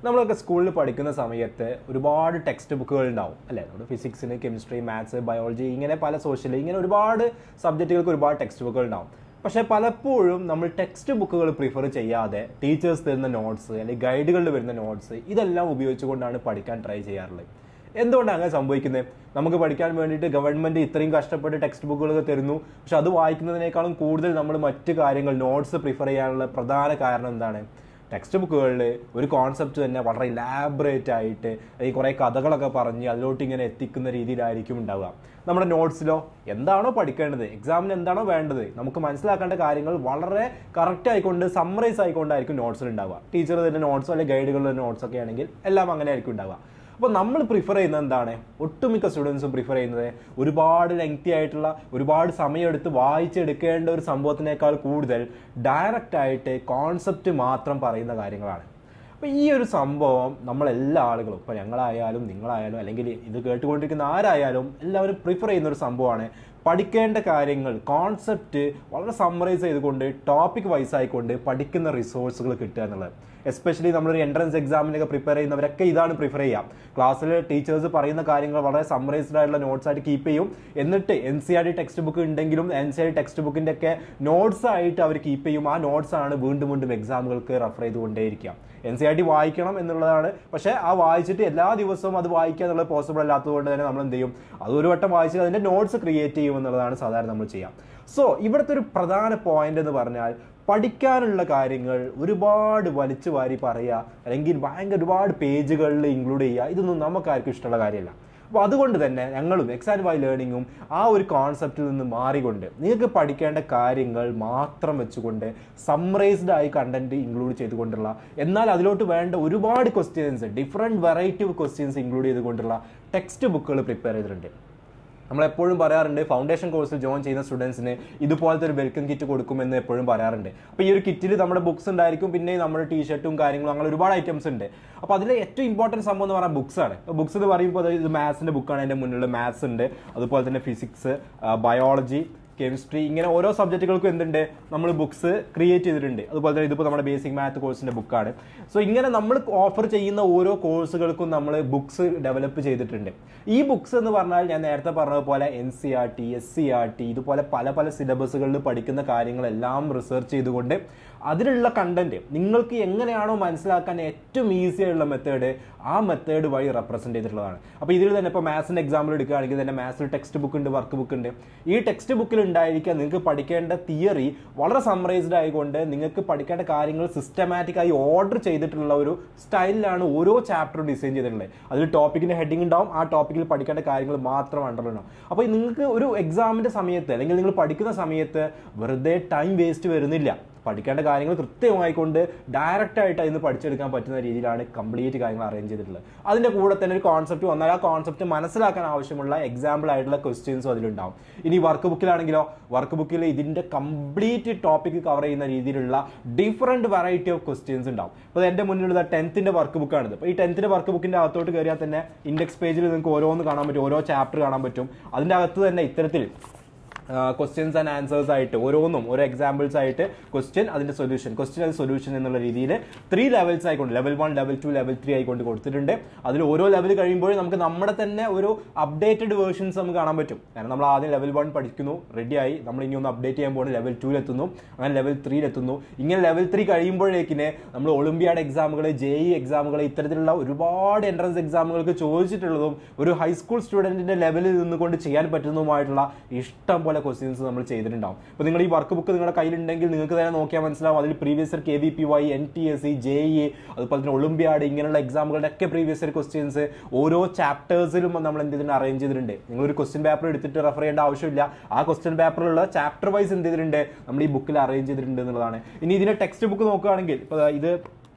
നമ്മളൊക്കെ സ്കൂളിൽ പഠിക്കുന്ന സമയത്ത് ഒരുപാട് ടെക്സ്റ്റ് ബുക്കുകൾ ഉണ്ടാവും അല്ലേ നമ്മുടെ ഫിസിക്സിന് കെമിസ്ട്രി മാത്സ് ബയോളജി ഇങ്ങനെ പല സോഷ്യൽ ഇങ്ങനെ ഒരുപാട് സബ്ജക്റ്റുകൾക്ക് ഒരുപാട് ടെക്സ്റ്റ് ബുക്കുകൾ ഉണ്ടാവും പക്ഷേ പലപ്പോഴും നമ്മൾ ടെക്സ്റ്റ് ബുക്കുകൾ പ്രിഫർ ചെയ്യാതെ ടീച്ചേഴ്സ് തരുന്ന നോട്ട്സ് അല്ലെങ്കിൽ ഗൈഡുകളിൽ വരുന്ന നോട്ട്സ് ഇതെല്ലാം ഉപയോഗിച്ചുകൊണ്ടാണ് പഠിക്കാൻ ട്രൈ ചെയ്യാറുള്ളത് എന്തുകൊണ്ടാണ് അങ്ങനെ സംഭവിക്കുന്നത് നമുക്ക് പഠിക്കാൻ വേണ്ടിയിട്ട് ഗവൺമെന്റ് ഇത്രയും കഷ്ടപ്പെട്ട് ടെക്സ്റ്റ് ബുക്കുകൾ തരുന്നു പക്ഷെ അത് വായിക്കുന്നതിനേക്കാളും കൂടുതൽ നമ്മൾ മറ്റ് കാര്യങ്ങൾ നോട്ട്സ് പ്രിഫർ ചെയ്യാനുള്ള പ്രധാന കാരണം എന്താണ് ടെക്സ്റ്റ് ബുക്കുകളിൽ ഒരു കോൺസെപ്റ്റ് തന്നെ വളരെ ഇലാബറേറ്റ് ആയിട്ട് ഈ കുറേ കഥകളൊക്കെ പറഞ്ഞ് അതിലോട്ട് ഇങ്ങനെ എത്തിക്കുന്ന രീതിയിലായിരിക്കും ഉണ്ടാവുക നമ്മുടെ നോട്ട്സിലോ എന്താണോ പഠിക്കേണ്ടത് എക്സാമിന് എന്താണോ വേണ്ടത് നമുക്ക് മനസ്സിലാക്കേണ്ട കാര്യങ്ങൾ വളരെ കറക്റ്റ് ആയിക്കൊണ്ട് സമ്മറൈസ് ആയിക്കൊണ്ടായിരിക്കും നോട്ട്സിൽ ഉണ്ടാവുക ടീച്ചർ തന്നെ നോട്ട്സോ അല്ലെങ്കിൽ ഗൈഡുകളുടെ നോട്ട്സ് ഒക്കെ ആണെങ്കിൽ എല്ലാം അങ്ങനെ ആയിരിക്കും ഉണ്ടാവുക അപ്പോൾ നമ്മൾ പ്രിഫർ ചെയ്യുന്നത് എന്താണ് ഒട്ടുമിക്ക സ്റ്റുഡൻസും പ്രിഫർ ചെയ്യുന്നത് ഒരുപാട് ലെങ്തി ആയിട്ടുള്ള ഒരുപാട് സമയമെടുത്ത് വായിച്ചെടുക്കേണ്ട ഒരു സംഭവത്തിനേക്കാൾ കൂടുതൽ ഡയറക്റ്റ് ആയിട്ട് കോൺസെപ്റ്റ് മാത്രം പറയുന്ന കാര്യങ്ങളാണ് അപ്പോൾ ഈ ഒരു സംഭവം നമ്മളെല്ലാ ആളുകളും ഇപ്പോൾ ഞങ്ങളായാലും നിങ്ങളായാലും അല്ലെങ്കിൽ ഇത് കേട്ടുകൊണ്ടിരിക്കുന്ന ആരായാലും എല്ലാവരും പ്രിഫർ ചെയ്യുന്ന ഒരു സംഭവമാണ് പഠിക്കേണ്ട കാര്യങ്ങൾ കോൺസെപ്റ്റ് വളരെ സമ്മറൈസ് ചെയ്തുകൊണ്ട് ടോപ്പിക് വൈസ് ആയിക്കൊണ്ട് പഠിക്കുന്ന റിസോഴ്സുകൾ കിട്ടുക എന്നുള്ളത് എസ്പെഷ്യലി നമ്മളൊരു എൻട്രൻസ് എക്സാമിനൊക്കെ പ്രിപ്പയർ ചെയ്യുന്നവരൊക്കെ ഇതാണ് പ്രിഫർ ചെയ്യുക ക്ലാസ്സിൽ ടീച്ചേഴ്സ് പറയുന്ന കാര്യങ്ങൾ വളരെ സമ്മറൈസ്ഡ് ആയിട്ടുള്ള നോട്ട്സ് ആയിട്ട് കീപ്പ് ചെയ്യും എന്നിട്ട് N C R T text book ഉണ്ടെങ്കിലും N C R T text ബുക്കിൻ്റെ ഒക്കെ നോട്ട്സ് ആയിട്ട് അവർ കീപ്പ് ചെയ്യും ആ നോട്ട്സ് ആണ് വീണ്ടും വീണ്ടും എക്സാമുകൾക്ക് റെഫർ ചെയ്തുകൊണ്ടേയിരിക്കുക എൻ സി ആർ ടി വായിക്കണം എന്നുള്ളതാണ് പക്ഷേ ആ വായിച്ചിട്ട് എല്ലാ ദിവസവും അത് വായിക്കുക എന്നുള്ളത് പോസിബിൾ അല്ലാത്തതുകൊണ്ട് തന്നെ നമ്മൾ എന്ത് ചെയ്യും അത് ഒരു വട്ടം വായിച്ചിട്ട് അതിൻ്റെ നോട്ട്സ് ക്രിയേറ്റ് ചെയ്യും എന്നുള്ളതാണ് സാധാരണ നമ്മൾ ചെയ്യാം സോ ഇവിടുത്തെ ഒരു പ്രധാന പോയിന്റ് എന്ന് പറഞ്ഞാൽ പഠിക്കാനുള്ള കാര്യങ്ങൾ ഒരുപാട് വലിച്ചു വാരി പറയുക അല്ലെങ്കിൽ ഭയങ്കര ഒരുപാട് പേജുകളിൽ ഇൻക്ലൂഡ് ചെയ്യുക ഇതൊന്നും നമുക്കാർക്കും ഇഷ്ടമുള്ള കാര്യമല്ല അപ്പോൾ അതുകൊണ്ട് തന്നെ ഞങ്ങളും എക്സാം ബൈ ലേണിങ്ങും ആ ഒരു കോൺസെപ്റ്റിൽ നിന്ന് മാറിക്കൊണ്ട് നിങ്ങൾക്ക് പഠിക്കേണ്ട കാര്യങ്ങൾ മാത്രം വെച്ചുകൊണ്ട് സമ്മറൈസ്ഡ് ആയി കണ്ടന്റ് ഇൻക്ലൂഡ് ചെയ്തുകൊണ്ടുള്ള എന്നാൽ അതിലോട്ട് വേണ്ട ഒരുപാട് questions different variety of questions include ചെയ്തുകൊണ്ടുള്ള ടെക്സ്റ്റ് ബുക്കുകൾ പ്രിപ്പയർ ചെയ്തിട്ടുണ്ട് നമ്മൾ എപ്പോഴും പറയാറുണ്ട് ഫൗണ്ടേഷൻ കോഴ്സിൽ ജോയിൻ ചെയ്യുന്ന സ്റ്റുഡൻസിന് ഇതുപോലത്തെ ഒരു വെൽക്കം കിറ്റ് കൊടുക്കുമെന്ന് എപ്പോഴും പറയാറുണ്ട് അപ്പോൾ ഈ ഒരു കിറ്റിൽ നമ്മുടെ ബുക്സ് ഉണ്ടായിരിക്കും പിന്നെ നമ്മുടെ ടീഷർട്ടും കാര്യങ്ങളും അങ്ങനെ ഒരുപാട് ഐറ്റംസ് ഉണ്ട് അപ്പോൾ അതിൽ ഏറ്റവും ഇമ്പോർട്ടൻറ്റ് സംഭവം എന്ന് പറഞ്ഞാൽ ബുക്സ് ആണ് ബുക്സ് എന്ന് പറയുമ്പോൾ ഇത് മാത്സിൻ്റെ ബുക്കാണ് എൻ്റെ മുന്നിലുള്ള മാത്സ് ഉണ്ട് അതുപോലെ തന്നെ ഫിസിക്സ് ബയോളജി കെമിസ്ട്രി ഇങ്ങനെ ഓരോ സബ്ജക്റ്റുകൾക്കും എന്തുണ്ട് നമ്മൾ ബുക്സ് ക്രിയേറ്റ് ചെയ്തിട്ടുണ്ട് അതുപോലെ തന്നെ ഇതിപ്പോൾ നമ്മുടെ ബേസിക് മാത്ത് കോഴ്സിന്റെ ബുക്കാണ് സോ ഇങ്ങനെ നമ്മൾ ഓഫർ ചെയ്യുന്ന ഓരോ കോഴ്സുകൾക്കും നമ്മൾ ബുക്സ് ഡെവലപ്പ് ചെയ്തിട്ടുണ്ട് ഈ ബുക്സ് എന്ന് പറഞ്ഞാൽ ഞാൻ നേരത്തെ പറഞ്ഞതുപോലെ N C R T S C R T ഇതുപോലെ പല പല സിലബസുകളിൽ പഠിക്കുന്ന കാര്യങ്ങളെല്ലാം റിസർച്ച് ചെയ്തുകൊണ്ട് അതിലുള്ള കണ്ടന്റ് നിങ്ങൾക്ക് എങ്ങനെയാണോ മനസ്സിലാക്കാൻ ഏറ്റവും ഈസി ആയിട്ടുള്ള മെത്തേഡ് ആ മെത്തേഡ് വഴി റെപ്രസെന്റ് ചെയ്തിട്ടുള്ളതാണ് അപ്പോൾ ഇതിൽ തന്നെ ഇപ്പോൾ മാത്സിന്റെ എക്സാമ്പിൾ എടുക്കുകയാണെങ്കിൽ തന്നെ മാത്സിൽ ടെക്സ്റ്റ് ബുക്ക് ഉണ്ട് വർക്ക് ബുക്ക് ഉണ്ട് ഈ ടെക്സ്റ്റ് ബുക്കിൽ ഉണ്ടായിരിക്കുക നിങ്ങൾക്ക് പഠിക്കേണ്ട തിയറി വളരെ സമ്മറൈസ്ഡ് ആയിക്കൊണ്ട് നിങ്ങൾക്ക് പഠിക്കേണ്ട കാര്യങ്ങൾ സിസ്റ്റമാറ്റിക് ആയി ഓർഡർ ചെയ്തിട്ടുള്ള ഒരു സ്റ്റൈലിലാണ് ഓരോ ചാപ്റ്ററും ഡിസൈൻ ചെയ്തിട്ടുള്ളത് അതിൽ ടോപ്പിക്കിന്റെ ഹെഡിങ് ഉണ്ടാവും ആ ടോപ്പിക്കിൽ പഠിക്കേണ്ട കാര്യങ്ങൾ മാത്രം അണ്ടർലൈൻ അപ്പോൾ നിങ്ങൾക്ക് ഒരു എക്സാമിന്റെ സമയത്ത് അല്ലെങ്കിൽ നിങ്ങൾ പഠിക്കുന്ന സമയത്ത് വെറുതെ ടൈം വേസ്റ്റ് വരുന്നില്ല പഠിക്കേണ്ട കാര്യങ്ങൾ കൃത്യമായിക്കൊണ്ട് ഡയറക്റ്റ് ആയിട്ട് അതിന് പഠിച്ചെടുക്കാൻ പറ്റുന്ന രീതിയിലാണ് കംപ്ലീറ്റ് കാര്യങ്ങൾ അറേഞ്ച് ചെയ്തിട്ടുള്ളത് അതിന്റെ കൂടെ തന്നെ ഒരു കോൺസെപ്റ്റ് വന്നാൽ ആ കോൺസെപ്റ്റ് മനസ്സിലാക്കാൻ ആവശ്യമുള്ള എക്സാമ്പിൾ ആയിട്ടുള്ള ക്വസ്റ്റ്യൻസും അതിലുണ്ടാവും ഇനി വർക്ക് ബുക്കിലാണെങ്കിലോ വർക്ക് ബുക്കിൽ ഇതിന്റെ കംപ്ലീറ്റ് ടോപ്പിക് കവർ ചെയ്യുന്ന രീതിയിലുള്ള ഡിഫറെന്റ് വെറൈറ്റി ഓഫ് ക്വസ്റ്റ്യൻസ് ഉണ്ടാവും അപ്പോൾ എൻ്റെ മുന്നിലുള്ള ടെൻത്തിന്റെ വർക്ക് ബുക്കാണിത് അപ്പോൾ ഈ ടെൻത്തിന്റെ വർക്ക് ബുക്കിന്റെ അകത്തോട്ട് കയറിയാൽ തന്നെ ഇൻഡെക്സ് പേജിൽ നിങ്ങൾക്ക് ഓരോന്ന് കാണാൻ പറ്റും ഓരോ ചാപ്റ്റർ കാണാൻ പറ്റും അതിന്റെ അകത്ത് തന്നെ ഇത്തരത്തിൽ ക്വസ്റ്റ്യൻസ് ആൻഡ് ആൻസേഴ്സ് ആയിട്ട് ഓരോന്നും ഓരോ എക്സാമ്പിൾസ് ആയിട്ട് ക്വസ്റ്റ്യൻ അതിന്റെ സൊല്യൂഷൻ ക്വസ്റ്റ്യൻ ആൻഡ് സൊല്യൂഷൻ എന്നുള്ള രീതിയിൽ ത്രീ ലെവൽസ് ആയിക്കൊണ്ട് level one level two level three ആയിക്കൊണ്ട് കൊടുത്തിട്ടുണ്ട് അതിൽ ഓരോ ലെവൽ കഴിയുമ്പോൾ നമുക്ക് നമ്മുടെ തന്നെ ഒരു അപ്ഡേറ്റഡ് വേർഷൻസ് നമുക്ക് കാണാൻ പറ്റും കാരണം നമ്മൾ ആദ്യം ലെവൽ വൺ പഠിക്കുന്നു റെഡിയായി നമ്മൾ ഇനി ഒന്ന് അപ്ഡേറ്റ് ചെയ്യാൻ പോകുന്നത് ലെവൽ ടൂലെത്തുന്നു അങ്ങനെ ലെവൽ ത്രീയിലെത്തുന്നു ഇങ്ങനെ ലെവൽ ത്രീ കഴിയുമ്പോഴേക്കിന് നമ്മൾ ഒളിമ്പിയാഡ് എക്സാമുകൾ ജെ ഇ എക്സാമുകൾ ഇത്തരത്തിലുള്ള ഒരുപാട് എൻട്രൻസ് എക്സാമുകൾക്ക് ചോദിച്ചിട്ടുള്ളതും ഒരു ഹൈസ്കൂൾ സ്റ്റുഡന്റിന്റെ ലെവലിൽ നിന്നുകൊണ്ട് ചെയ്യാൻ പറ്റുന്നതുമായിട്ടുള്ള ഇഷ്ടം പോലെ ക്വസ്റ്റ്യൻസ് നമ്മൾ ചെയ്തിട്ടുണ്ടാവും അപ്പോൾ നിങ്ങൾ ഈ വർക്ക് ബുക്ക് നിങ്ങളുടെ കയ്യിലുണ്ടെങ്കിൽ നിങ്ങൾക്ക് തന്നെ നോക്കിയാൽ മനസ്സിലാവും അതിൽ previous year K V P Y N T S C J E അതുപോലെ തന്നെ ഒളിമ്പിയാഡ് ഇങ്ങനെയുള്ള എക്സാമുകളുടെ ഒക്കെ പ്രീവിയസ് ഇയർ ക്വസ്റ്റ്യൻസ് ഓരോ ചാപ്റ്റേഴ്സിലും നമ്മൾ എന്ത് ചെയ്തിട്ടുണ്ട് അറേഞ്ച് ചെയ്തിട്ടുണ്ട് നിങ്ങൾ ഒരു ക്വസ്റ്റ്യൻ പേപ്പർ എടുത്തിട്ട് റെഫർ ചെയ്യേണ്ട ആവശ്യമില്ല ആ ക്വസ്റ്റ്യൻ പേപ്പറിലുള്ള ചാപ്റ്റർ വൈസ് എന്ത് ചെയ്തിട്ടുണ്ട് നമ്മൾ ഈ ബുക്കിൽ അറേഞ്ച് ചെയ്തിട്ടുണ്ട് എന്നുള്ളതാണ് ഇനി ഇതിന്റെ ടെക്സ്റ്റ് ബുക്ക് നോക്കുകയാണെങ്കിൽ ഇപ്പോൾ ഇത്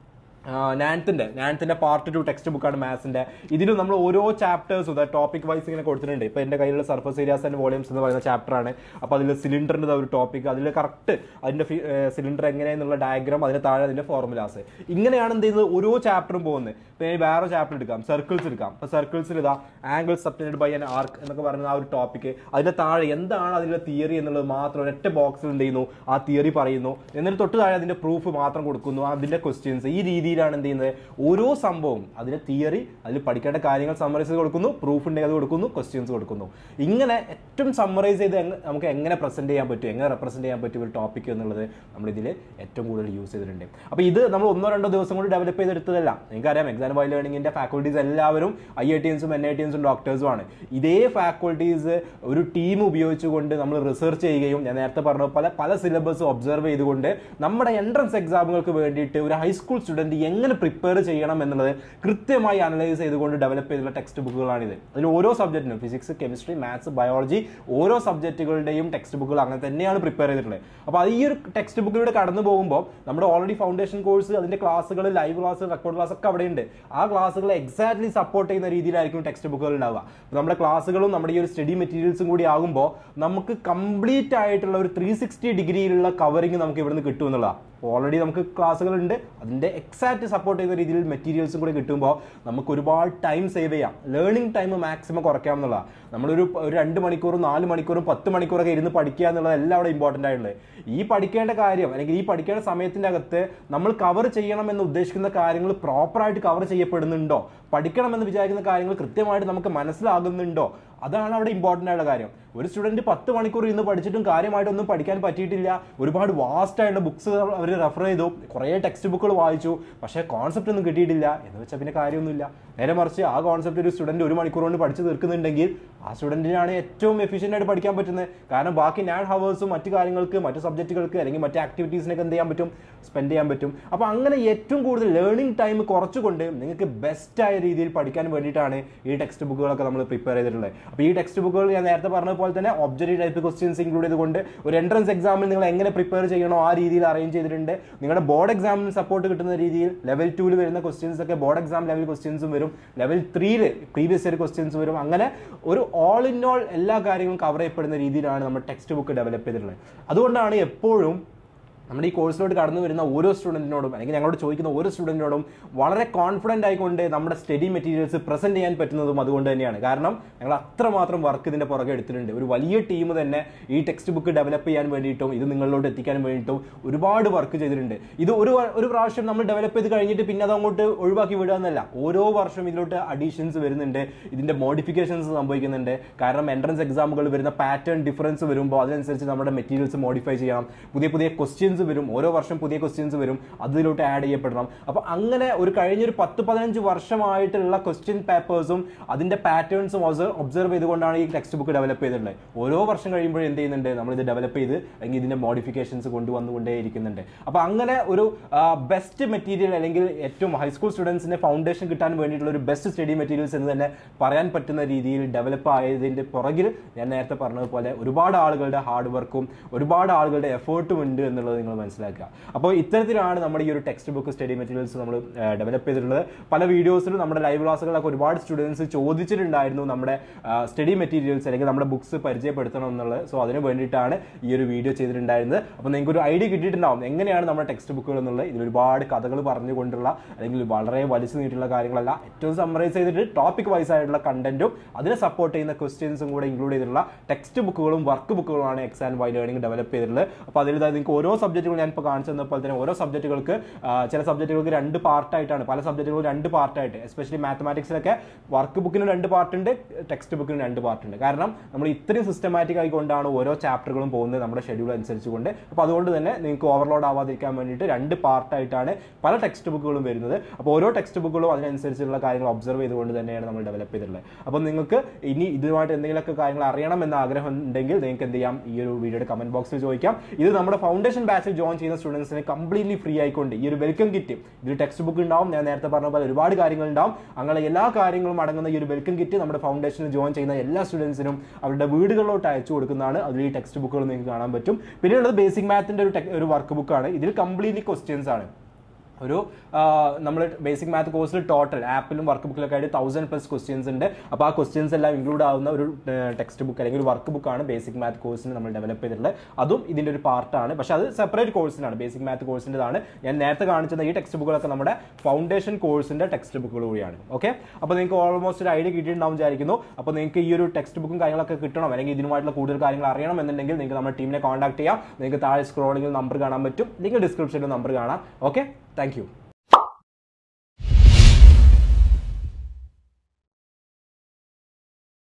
നാൻത്തിന്റെ നാൻത്തിന്റെ പാർട്ട് ടു ടെക്സ്റ്റ് ബുക്കാണ് മാത്സിന്റെ ഇതിലും നമ്മൾ ഓരോ ചാപ്റ്റേഴ്സും ടോപ്പിക് വൈസ് ഇങ്ങനെ കൊടുത്തിട്ടുണ്ട് ഇപ്പൊ എന്റെ കയ്യിലുള്ള സർഫസ് ഏരിയാസ് ആൻഡ് വോളിയംസ് എന്ന് പറയുന്ന ചാപ്റ്റർ ആണ് അപ്പൊ അതിൽ സിലിണ്ടറിന്റെ ഒരു ടോപ്പിക് അതിൽ കറക്റ്റ് അതിന്റെ സിലിണ്ടർ എങ്ങനെയെന്നുള്ള ഡയഗ്രാം അതിന് താഴെ അതിന്റെ ഫോർമുലാസ് ഇങ്ങനെയാണ് എന്ത് ചെയ്യുന്നത് ഓരോ ചാപ്റ്ററും പോകുന്നത് ഇപ്പൊ ഇനി വേറെ ചാപ്റ്റർ എടുക്കാം സർക്കിൾസ് എടുക്കാം അപ്പൊ സർക്കിൾസിൽ ഇതാ angle subtend by an arc എന്നൊക്കെ പറയുന്ന ആ ഒരു ടോപ്പിക് അതിന്റെ താഴെ എന്താണ് അതിലെ തിയറി എന്നുള്ളത് മാത്രം ഒരൊറ്റ ബോക്സിൽ എന്ത് ചെയ്യുന്നു ആ തിയറി പറയുന്നു എന്നിട്ട് തൊട്ട് താഴെ അതിന്റെ പ്രൂഫ് മാത്രം കൊടുക്കുന്നു അതിന്റെ ക്വസ്റ്റ്യൻസ് ഈ രീതിയിൽ രീതിയിലാണ് എന്ത് ചെയ്യുന്നത് ഓരോ സംഭവം അതിന്റെ തിയറി അതിൽ പഠിക്കേണ്ട കാര്യങ്ങൾ സമ്മറൈസ് ചെയ്ത് കൊടുക്കുന്നു പ്രൂഫ് ഉണ്ടെങ്കിൽ അത് കൊടുക്കുന്നു ക്വസ്റ്റ്യൻസ് കൊടുക്കുന്നു ഇങ്ങനെ ഏറ്റവും സമ്മറൈസ് ചെയ്ത് എങ്ങ- നമുക്ക് എങ്ങനെ പ്രസന്റ് ചെയ്യാൻ പറ്റും എങ്ങനെ റെപ്രസെന്റ് ചെയ്യാൻ പറ്റും ഒരു ടോപ്പിക് എന്നുള്ളത് നമ്മൾ ഇതിൽ ഏറ്റവും കൂടുതൽ യൂസ് ചെയ്തിട്ടുണ്ട് അപ്പോൾ ഇത് നമ്മൾ ഒന്നോ രണ്ടോ ദിവസം കൊണ്ട് ഡെവലപ്പ് ചെയ്തെടുത്തതല്ല നിങ്ങൾക്കറിയാം എക്സാം വൈ ലേണിംഗിന്റെ ഫാക്കൾട്ടീസ് എല്ലാവരും ഐ ഐ ടിൻസും എൻ ഐ ടിൻസും ഡോക്ടേഴ്സും ആണ് ഇതേ ഫാക്കൾട്ടീസ് ഒരു ടീം ഉപയോഗിച്ചുകൊണ്ട് നമ്മൾ റിസർച്ച് ചെയ്യുകയും ഞാൻ നേരത്തെ പറഞ്ഞ പല പല സിലബസ് ഒബ്സർവ് ചെയ്തുകൊണ്ട് നമ്മുടെ എൻട്രൻസ് എക്സാമുകൾക്ക് വേണ്ടിയിട്ട് ഒരു ഹൈസ്കൂൾ സ്റ്റുഡന്റ് എങ്ങനെ പ്രിപ്പയർ ചെയ്യണം എന്നുള്ളത് കൃത്യമായി അനലൈസ് ചെയ്തുകൊണ്ട് ഡെവലപ്പ് ചെയ്തിട്ടുള്ള ടെക്സ്റ്റ് ബുക്കുകളാണിത് അതിൽ ഓരോ സബ്ജക്റ്റിനും ഫിസിക്സ് കെമിസ്ട്രി മാത്സ് ബയോളജി ഓരോ സബ്ജക്റ്റുകളുടെയും ടെക്സ്റ്റ് ബുക്കുകൾ അങ്ങനെ തന്നെയാണ് പ്രിപ്പയർ ചെയ്തിട്ടുള്ളത് അപ്പോൾ അത് ഈ ഒരു ടെക്സ്റ്റ് ബുക്കിലൂടെ കടന്നു പോകുമ്പോൾ നമ്മുടെ ഓൾറെഡി ഫൗണ്ടേഷൻ കോഴ്സ് അതിന്റെ ക്ലാസ്സുകൾ ലൈവ് ക്ലാസ് റെക്കോർഡ് ക്ലാസ് ഒക്കെ അവിടെ ഉണ്ട് ആ ക്ലാസ്സുകൾ എക്സാക്ട്ലി സപ്പോർട്ട് ചെയ്യുന്ന രീതിയിലായിരിക്കും ടെക്സ്റ്റ് ബുക്കുകൾ ഉണ്ടാവുക അപ്പോൾ നമ്മുടെ ക്ലാസ്സുകളും നമ്മുടെ ഈ ഒരു സ്റ്റഡി മെറ്റീരിയൽസും കൂടി ആകുമ്പോൾ നമുക്ക് കംപ്ലീറ്റ് ആയിട്ടുള്ള ഒരു ത്രീ സിക്സ്റ്റി ഡിഗ്രിയിലുള്ള കവറിങ് നമുക്ക് ഇവിടുന്ന് കിട്ടും എന്നുള്ളതാണ് ഓൾറെഡി നമുക്ക് ക്ലാസ്സുകളുണ്ട് അതിന്റെ എക്സാക്ട് സപ്പോർട്ട് ചെയ്യുന്ന രീതിയിൽ മെറ്റീരിയൽസും കൂടി കിട്ടുമ്പോൾ നമുക്ക് ഒരുപാട് ടൈം സേവ് ചെയ്യാം ലേണിംഗ് ടൈം മാക്സിമം കുറയ്ക്കാം എന്നുള്ളതാണ് നമ്മളൊരു ഒരു രണ്ട് മണിക്കൂറും നാല് മണിക്കൂറും പത്ത് മണിക്കൂറൊക്കെ ഇരുന്ന് പഠിക്കുക എന്നുള്ളത് എല്ലാം അവിടെ ഇമ്പോർട്ടൻ്റ് ആയിട്ടുള്ളത് ഈ പഠിക്കേണ്ട കാര്യം അല്ലെങ്കിൽ ഈ പഠിക്കേണ്ട സമയത്തിന്റെ അകത്ത് നമ്മൾ കവർ ചെയ്യണം എന്ന് ഉദ്ദേശിക്കുന്ന കാര്യങ്ങൾ പ്രോപ്പറായിട്ട് കവർ ചെയ്യപ്പെടുന്നുണ്ടോ പഠിക്കണം എന്ന് വിചാരിക്കുന്ന കാര്യങ്ങൾ കൃത്യമായിട്ട് നമുക്ക് മനസ്സിലാകുന്നുണ്ടോ അതാണ് അവിടെ ഇമ്പോർട്ടൻ്റ് ആയിട്ടുള്ള കാര്യം ഒരു സ്റ്റുഡന്റ് പത്ത് മണിക്കൂർ ഇന്ന് പഠിച്ചിട്ടും കാര്യമായിട്ടൊന്നും പഠിക്കാൻ പറ്റിയിട്ടില്ല ഒരുപാട് വാസ്റ്റ് ആയിട്ടുള്ള ബുക്സ് അവർ റെഫർ ചെയ്തു കുറേ ടെക്സ്റ്റ് ബുക്കുകൾ വായിച്ചു പക്ഷേ കോൺസെപ്റ്റ് ഒന്നും കിട്ടിയിട്ടില്ല എന്ന് വെച്ചാൽ പിന്നെ കാര്യമൊന്നുമില്ല നേരെ മറിച്ച് ആ കോൺസെപ്റ്റ് ഒരു സ്റ്റുഡന്റ് ഒരു മണിക്കൂർ കൊണ്ട് പഠിച്ചു തീർക്കുന്നുണ്ടെങ്കിൽ ആ സ്റ്റുഡന്റിനാണ് ഏറ്റവും എഫിഷ്യൻ്റ് ആയിട്ട് പഠിക്കാൻ പറ്റുന്നത് കാരണം ബാക്കി നാൻ ഹവേഴ്സും മറ്റു കാര്യങ്ങൾക്ക് മറ്റു സബ്ജക്റ്റുകൾക്ക് അല്ലെങ്കിൽ മറ്റു ആക്ടിവിറ്റീസിനൊക്കെ എന്ത് ചെയ്യാൻ പറ്റും സ്പെൻഡ് ചെയ്യാൻ പറ്റും അപ്പോൾ അങ്ങനെ ഏറ്റവും കൂടുതൽ ലേണിംഗ് ടൈം കുറച്ചുകൊണ്ട് നിങ്ങൾക്ക് ബെസ്റ്റ് ആയ രീതിയിൽ പഠിക്കാൻ വേണ്ടിയിട്ടാണ് ഈ ടെക്സ്റ്റ് ബുക്കുകളൊക്കെ നമ്മൾ പ്രിപ്പയർ ചെയ്തിട്ടുള്ളത് അപ്പോൾ ഈ ടെക്സ്റ്റ് ബുക്കുകൾ ഞാൻ നേരത്തെ പറഞ്ഞ പോലെ തന്നെ ഒബ്ജക്റ്റീവ് ടൈപ്പ് ക്വസ്റ്റ്യൻസ് ഇൻക്ലൂഡ് ചെയ്തുകൊണ്ട് ഒരു എൻട്രൻസ് എക്സാമിൽ നിങ്ങൾ എങ്ങനെ പ്രിപ്പയർ ചെയ്യണോ ആ രീതിയിൽ അറേഞ്ച് ചെയ്തിട്ടുണ്ട് നിങ്ങളുടെ ബോർഡ് എക്സാമിന് സപ്പോർട്ട് കിട്ടുന്ന രീതിയിൽ ലെവൽ ടൂവിൽ വരുന്ന ക്വസ്റ്റ്യൻസ് ഒക്കെ ബോർഡ് എക്സാം ലെവൽ ക്വസ്റ്റ്യൻസും വരും ലെവൽ ത്രീയിൽ പ്രീവിയസ് ഇയർ ക്വസ്റ്റ്യൻസ് വരും അങ്ങനെ ഒരു ഓൾ ഇൻ ഓൾ എല്ലാ കാര്യങ്ങളും കവർ ചെയ്യപ്പെടുന്ന രീതിയിലാണ് നമ്മൾ ടെക്സ്റ്റ് ബുക്ക് ഡെവലപ്പ് ചെയ്തിട്ടുള്ളത് അതുകൊണ്ടാണ് എപ്പോഴും നമ്മുടെ ഈ കോഴ്സിലോട്ട് കടന്നു വരുന്ന ഓരോ സ്റ്റുഡൻറ്റിനോടും അല്ലെങ്കിൽ ഞങ്ങളോട് ചോദിക്കുന്ന ഓരോ സ്റ്റുഡൻറ്റിനോടും വളരെ കോൺഫിഡൻ്റ് ആയിക്കൊണ്ട് നമ്മുടെ സ്റ്റഡി മെറ്റീരിയൽസ് പ്രസന്റ് ചെയ്യാൻ പറ്റുന്നതും അതുകൊണ്ട് തന്നെയാണ് കാരണം ഞങ്ങൾ അത്രമാത്രം വർക്ക് ഇതിന്റെ പുറകെ എടുത്തിട്ടുണ്ട് ഒരു വലിയ ടീം തന്നെ ഈ ടെക്സ്റ്റ് ബുക്ക് ഡെവലപ്പ് ചെയ്യാൻ വേണ്ടിയിട്ടും ഇത് നിങ്ങളിലോട്ട് എത്തിക്കാൻ വേണ്ടിയിട്ടും ഒരുപാട് വർക്ക് ചെയ്തിട്ടുണ്ട് ഇത് ഒരു വ- ഒരു പ്രാവശ്യം നമ്മൾ ഡെവലപ്പ് ചെയ്ത് കഴിഞ്ഞിട്ട് പിന്നെ അത് അങ്ങോട്ട് ഒഴിവാക്കി വിടുക എന്നല്ല ഓരോ വർഷവും ഇതിലോട്ട് അഡീഷൻസ് വരുന്നുണ്ട് ഇതിന്റെ മോഡിഫിക്കേഷൻസ് സംഭവിക്കുന്നുണ്ട് കാരണം എൻട്രൻസ് എക്സാമുകൾ വരുന്ന പാറ്റേൺ ഡിഫറൻസ് വരുമ്പോൾ അതിനനുസരിച്ച് നമ്മുടെ മെറ്റീരിയൽസ് മോഡിഫൈ ചെയ്യണം പുതിയ പുതിയ ക്വസ്റ്റ്യൻസ് വരും ഓരോ വർഷം പുതിയ ക്വസ്റ്റ്യൻസ് വരും അതിലോട്ട് ആഡ് ചെയ്യപ്പെടണം അപ്പോൾ അങ്ങനെ ഒരു കഴിഞ്ഞൊരു പത്ത് പതിനഞ്ച് വർഷമായിട്ടുള്ള ക്വസ്റ്റ്യൻ പേപ്പേഴ്സും അതിന്റെ പാറ്റേൺസും ഒബ്സർവ് ചെയ്തുകൊണ്ടാണ് ഈ ടെക്സ്റ്റ് ബുക്ക് ഡെവലപ്പ് ചെയ്തിട്ടുള്ളത് ഓരോ വർഷം കഴിയുമ്പോഴും എന്ത് ചെയ്യുന്നുണ്ട് നമ്മൾ ഇത് ഡെവലപ്പ് ചെയ്ത് അല്ലെങ്കിൽ ഇതിന്റെ മോഡിഫിക്കേഷൻസ് കൊണ്ടുവന്നുകൊണ്ടേ ഇരിക്കുന്നുണ്ട് അപ്പോൾ അങ്ങനെ ഒരു ബെസ്റ്റ് മെറ്റീരിയൽ അല്ലെങ്കിൽ ഏറ്റവും ഹൈസ്കൂൾ സ്റ്റുഡൻസിന്റെ ഫൗണ്ടേഷൻ കിട്ടാൻ വേണ്ടിയിട്ടുള്ള ഒരു ബെസ്റ്റ് സ്റ്റഡി മെറ്റീരിയൽസ് എന്ന് തന്നെ പറയാൻ പറ്റുന്ന രീതിയിൽ ഡെവലപ്പ് ആയതിന്റെ പുറകിൽ ഞാൻ നേരത്തെ പറഞ്ഞതുപോലെ ഒരുപാട് ആളുകളുടെ ഹാർഡ് വർക്കും ഒരുപാട് ആളുകളുടെ എഫേർട്ടും ഉണ്ട് എന്നുള്ളത് നിങ്ങൾ മനസ്സിലാക്കുക അപ്പോൾ ഇത്തരത്തിലാണ് നമ്മുടെ ഈ ഒരു ടെക്സ്റ്റ് ബുക്ക് സ്റ്റഡി മെറ്റീരിയൽസ് നമ്മൾ ഡെവലപ്പ് ചെയ്തിട്ടുള്ളത് പല വീഡിയോസിലും നമ്മുടെ ലൈവ് ക്ലാസ്സുകളൊക്കെ ഒരുപാട് സ്റ്റുഡൻസ് ചോദിച്ചിട്ടുണ്ടായിരുന്നു നമ്മുടെ സ്റ്റഡി മെറ്റീരിയൽസ് അല്ലെങ്കിൽ നമ്മുടെ ബുക്സ് പരിചയപ്പെടുത്തണം എന്നുള്ളത് സോ അതിന് വേണ്ടിയിട്ടാണ് ഈ ഒരു വീഡിയോ ചെയ്തിട്ടുണ്ടായിരുന്നത് അപ്പോൾ നിങ്ങൾക്ക് ഒരു ഐഡിയ കിട്ടിയിട്ടുണ്ടാവും എങ്ങനെയാണ് നമ്മുടെ ടെക്സ്റ്റ് ബുക്കുകൾ എന്നുള്ളത് ഇതിൽ ഒരുപാട് കഥകൾ പറഞ്ഞുകൊണ്ടുള്ള അല്ലെങ്കിൽ വളരെ വലിച്ചു നീട്ടിയുള്ള കാര്യങ്ങളല്ല ഏറ്റവും സമ്മറൈസ് ചെയ്തിട്ട് ടോപ്പിക് വൈസ് ആയിട്ടുള്ള കണ്ടന്റും അതിനെ സപ്പോർട്ട് ചെയ്യുന്ന ക്വസ്റ്റ്യൻസും കൂടെ ഇൻക്ലൂഡ് ചെയ്തിട്ടുള്ള ടെക്സ്റ്റ് ബുക്കുകളും വർക്ക് ബുക്കുകളുമാണ് Xylem learning develop ചെയ്തിട്ടുള്ളത് അപ്പോൾ അതിൽ ഇതാ നിങ്ങൾക്ക് ഓരോ സബ്ജക്റ്റുകൾ ഞാൻ ഇപ്പോൾ കാണിച്ചു തന്നപ്പോൾ തന്നെ ഓരോ സബ്ജക്റ്റുകൾക്ക് ചില സബ്ജക്റ്റുകൾക്ക് രണ്ട് പാർട്ടായിട്ടാണ് പല സബ്ജക്റ്റുകളും രണ്ട് പാർട്ടായിട്ട് എസ്പെഷ്യലി മാത്തമാറ്റിക്സിലൊക്കെ വർക്ക് ബുക്കിന് രണ്ട് പാർട്ടുണ്ട് ടെക്സ്റ്റ് ബുക്കിന് രണ്ട് പാർട്ടുണ്ട് കാരണം നമ്മൾ ഇത്രയും സിസ്റ്റമാറ്റിക് ആയിക്കൊണ്ടാണ് ഓരോ ചാപ്റ്ററുകളും പോകുന്നത് നമ്മുടെ ഷെഡ്യൂൾ അനുസരിച്ചുകൊണ്ട് അപ്പോൾ അതുകൊണ്ട് തന്നെ നിങ്ങൾക്ക് ഓവർലോഡ് ആവാതിരിക്കാൻ വേണ്ടിയിട്ട് രണ്ട് പാർട്ടായിട്ടാണ് പല ടെക്സ്റ്റ് ബുക്കുകളും വരുന്നത് അപ്പോൾ ഓരോ ടെക്സ്റ്റ് ബുക്കുകളും അതിനനുസരിച്ചുള്ള കാര്യങ്ങൾ ഒബ്സർവ് ചെയ്തുകൊണ്ട് തന്നെയാണ് നമ്മൾ ഡെവലപ്പ് ചെയ്തിട്ടുള്ളത് അപ്പോൾ നിങ്ങൾക്ക് ഇനി ഇതുമായിട്ട് എന്തെങ്കിലുമൊക്കെ കാര്യങ്ങൾ അറിയണം എന്ന ആഗ്രഹം ഉണ്ടെങ്കിൽ നിങ്ങൾക്ക് എന്ത് ചെയ്യാം ഈ ഒരു വീഡിയോയുടെ കമന്റ് ബോക്സിൽ ചോദിക്കാം ഇത് നമ്മുടെ ഫൗണ്ടേഷൻ ബാച്ചിൽ ജോയിൻ ചെയ്യുന്ന സ്റ്റുഡൻസിന് കംപ്ലീറ്റ്ലി ഫ്രീ ആയിക്കൊണ്ട് ഈ ഒരു വെൽക്കം കിറ്റ് ഇതിൽ ടെക്സ്റ്റ് ബുക്ക് ഉണ്ടാവും ഞാൻ നേരത്തെ പറഞ്ഞ പോലെ ഒരുപാട് കാര്യങ്ങൾ ഉണ്ടാവും അങ്ങനെ എല്ലാ കാര്യങ്ങളും അടങ്ങുന്ന ഈ ഒരു വെൽക്കം കിറ്റ് നമ്മുടെ ഫൗണ്ടേഷനിൽ ജോയിൻ ചെയ്യുന്ന എല്ലാ സ്റ്റുഡൻസിനും അവരുടെ വീടുകളിലോട്ട് അയച്ചു കൊടുക്കുന്നതാണ് അതിൽ ഈ ടെക്സ്റ്റ് ബുക്കുകൾ നിങ്ങൾക്ക് കാണാൻ പറ്റും പിന്നെയുള്ളത് ബേസിക് മാത്തിന്റെ ഒരു tech- ഒരു വർക്ക് ബുക്കാണ് ഇതിൽ കംപ്ലീറ്റ്ലി ക്വസ്റ്റ്യൻസ് ആണ് ഒരു നമ്മൾ ബേസിക് മാത്ത് കോഴ്സിൽ ടോട്ടൽ ആപ്പിലും വർക്ക് ബുക്കിലൊക്കെ ആയിട്ട് തൗസൻഡ് പ്ലസ് ക്വസ്റ്റ്യൻസ് ഉണ്ട് അപ്പോൾ ആ ക്വസ്റ്റ്യൻസ് എല്ലാം ഇൻക്ലൂഡ് ആവുന്ന ഒരു ടെക്സ്റ്റ് ബുക്ക് അല്ലെങ്കിൽ ഒരു വർക്ക് ബുക്കാണ് ബേസിക് മാത്ത് കോഴ്സിന് നമ്മൾ ഡെവലപ്പ് ചെയ്തിട്ടുള്ളത് അതും ഇതിൻ്റെ ഒരു പാർട്ടാണ് പക്ഷെ അത് സെപ്പറേറ്റ് കോഴ്സിനാണ് ബേസിക് മാത്ത് കോഴ്സിൻ്റെതാണ് ഞാൻ നേരത്തെ കാണിച്ചത് ഈ ടെക്സ്റ്റ് ബുക്കുകളൊക്കെ നമ്മുടെ ഫൗണ്ടേഷൻ കോഴ്സിൻ്റെ ടെക്സ്റ്റ് ബുക്കുകൾ കൂടിയാണ് ഓക്കെ അപ്പോൾ നിങ്ങൾക്ക് ഓൾമോസ്റ്റ് ഒരു ഐഡിയ കിട്ടിയിട്ടുണ്ടാവും വിചാരിക്കുന്നു അപ്പോൾ നിങ്ങൾക്ക് ഈ ഒരു ടെക്സ്റ്റ് ബുക്കും കാര്യങ്ങളൊക്കെ കിട്ടണം അല്ലെങ്കിൽ ഇതിനുമായിട്ടുള്ള കൂടുതൽ കാര്യങ്ങൾ അറിയണം എന്നുണ്ടെങ്കിൽ നിങ്ങൾക്ക് നമ്മുടെ ടീമിനെ കോൺടാക്ട് ചെയ്യാം നിങ്ങൾക്ക് താഴെ സ്ക്രോളിംഗിൽ നമ്പർ കാണാൻ പറ്റും അല്ലെങ്കിൽ ഡിസ്ക്രിപ്ഷനിൽ നമ്പർ കാണാം ഓക്കെ താങ്ക്